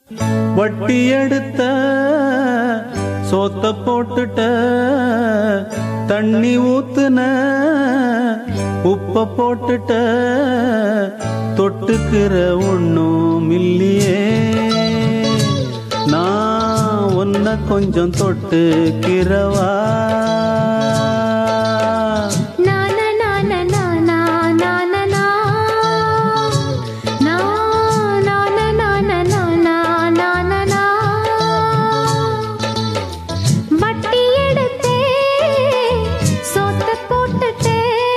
வட்டி எடுத்த சோத்த போட்டுட்ட தண்ணி ஊத்துன உப்ப போட்டுட்ட தொட்டுக்கிற ஒண்ணும் இல்லையே நான் உன்னை கொஞ்சம் தொட்டுக்கிறவா நானா நானா நானா நானா நா. நா, நானா நானா நானா நானா நா. வட்டி எடுத்தே, சோத்த போட்டுட்டே,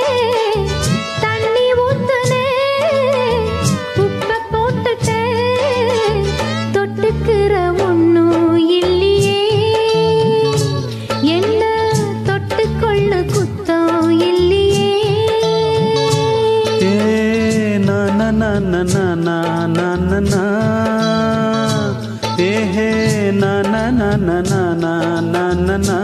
தண்ணி ஊத்துனே, உப்ப போட்டுட்டே, தொட்டுக்கிற ஒண்ணும் இல்லையே என்ன தொட்டுக்கொள்ள குத்தம் இல்லையே ஏ நா நா நா நா நா நா நா நா நா. ஏ ஹே நா நா நா நா நா நா நா நா நா.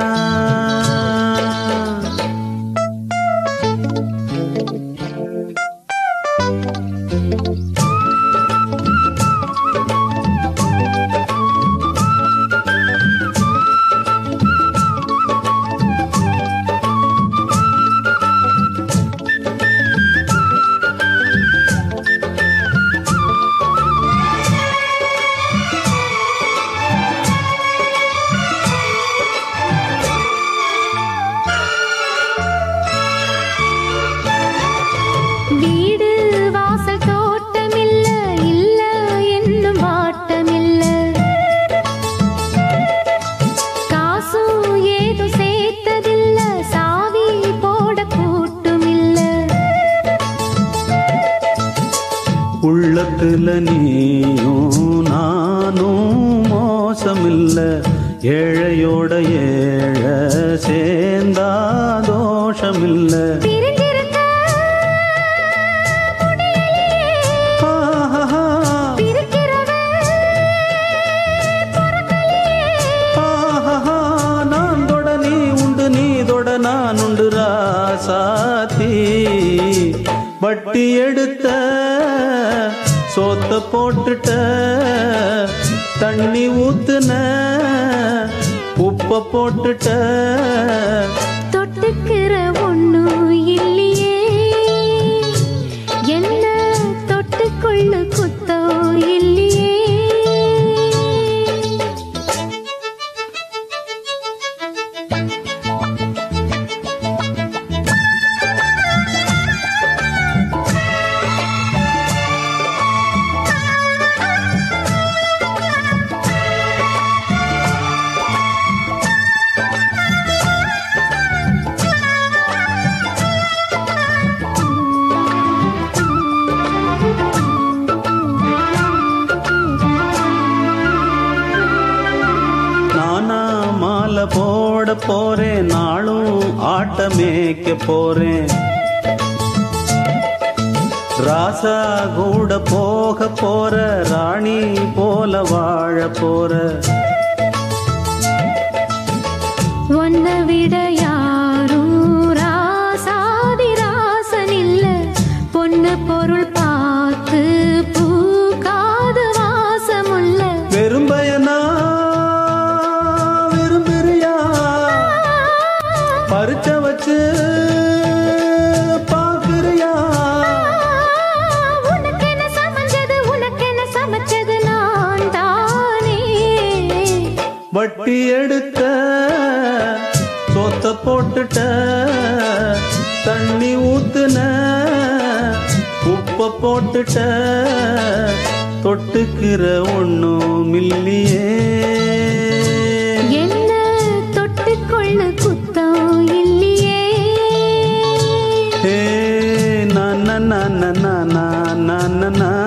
வீடு வாசல் தோட்டமில்ல இல்ல என்னும் வாட்டமில்ல காசும் ஏதும் சேர்த்ததில்ல சாவி போட கூட்டுமில்ல உள்ளத்துல நீயும் நானும் மோசமில்ல ஏழையோட ஏழ சேர்ந்தா தோஷமில்ல பிரிஞ்சிருக்க ஆஹா, பிரிக்கிறவன் ஆஹா, நான் தொட நீ உண்டு நீ தொட நான் உண்டு ராசாத்தி வட்டி எடுத்த சோத்த போட்டுட்ட தண்ணி ஊத்துன உப்ப போட்டுட்ட தொட்டுக்கிற ஒண்ணும் இல்லையே என்ன தொட்டுக்கொள்ள குத்தம் இல்லையே நானா மாலை போட போறேன் நாளும் ஆட்ட மேய்க்க போறேன் ராசா கூட போக போற ராணி போல வாழ போற உன்னை விட யாரும் ராசாதி ராசன் இல்ல பொண்ணு பொருள் பார்த்து பூக்காது வாசமுள்ள வெறும்பயனா விரும்புறியா பறிச்ச வச்சு பாக்குறியா உனக்கென சமைஞ்சது உனக்கென சமைச்சது நான் தானே வட்டி எடுத்த சொத்த போட்டுட்ட தண்ணி ஊத்துன உப்ப போட்டுட்ட தொட்டுக்கிற ஒண்ணும் இல்லையே என்ன தொட்டுக்கொள்ள குத்தம் இல்லையே ஹே நா நா நா நா நா நா நா நா